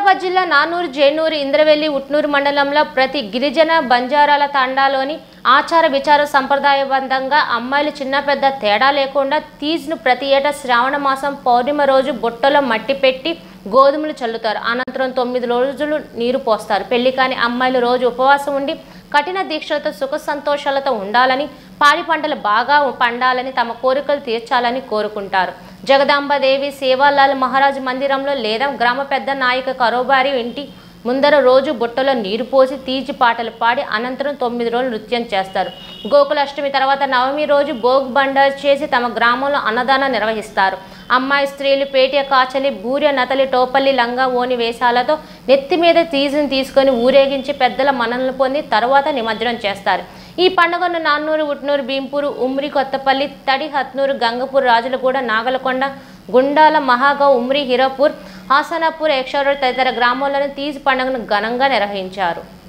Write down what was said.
వికారాబాద్ జిల్లా నానూరు జేనూరు ఇంద్రవెల్లి ఉట్నూరు మండలంలో ప్రతి గిరిజన బంజారాల తండాలోని ఆచార విచార సంప్రదాయబద్ధంగా అమ్మాయిలు చిన్న పెద్ద తేడా లేకుండా తీజ్ను ప్రతి ఏటా శ్రావణ మాసం పౌర్ణిమ రోజు బుట్టలో మట్టి పెట్టి గోధుమలు చల్లుతారు అనంతరం తొమ్మిది రోజులు నీరు పోస్తారు పెళ్లి కాని అమ్మాయిలు రోజు ఉపవాసం ఉండి కఠిన దీక్షలతో సుఖ సంతోషాలతో ఉండాలని పాడి పంటలు బాగా పండాలని తమ కోరికలు తీర్చాలని కోరుకుంటారు జగదాంబదేవి సేవాలాల్ మహారాజ్ మందిరంలో లేదా గ్రామ పెద్ద నాయక కరోబారి ఇంటి ముందర రోజు బుట్టలో నీరు పోసి తీర్చి పాటలు పాడి అనంతరం తొమ్మిది రోజులు నృత్యం చేస్తారు గోకులాష్టమి తర్వాత నవమి రోజు భోగ్ బండార్ చేసి తమ గ్రామంలో అన్నదానం నిర్వహిస్తారు అమ్మాయి స్త్రీలు పేటియ కాచలి బూర్య నతలి టోపల్లి లంగా ఓని వేషాలతో నెత్తి మీద తీజుని తీసుకొని ఊరేగించి పెద్దల మనల్ని పొంది తర్వాత నిమజ్జనం చేస్తారు ఈ పండుగను నాన్నూరు ఉట్నూరు భీంపూరు ఉమ్రి కొత్తపల్లి తడి హత్నూరు గంగపూర్ రాజులగూడ నాగలకొండ గుండాల మహాగావ్ ఉమ్రి హీరాపూర్ హాసనాపూర్ యక్షోర్ తదితర గ్రామాలను తీజ్ పండుగను ఘనంగా నిర్వహించారు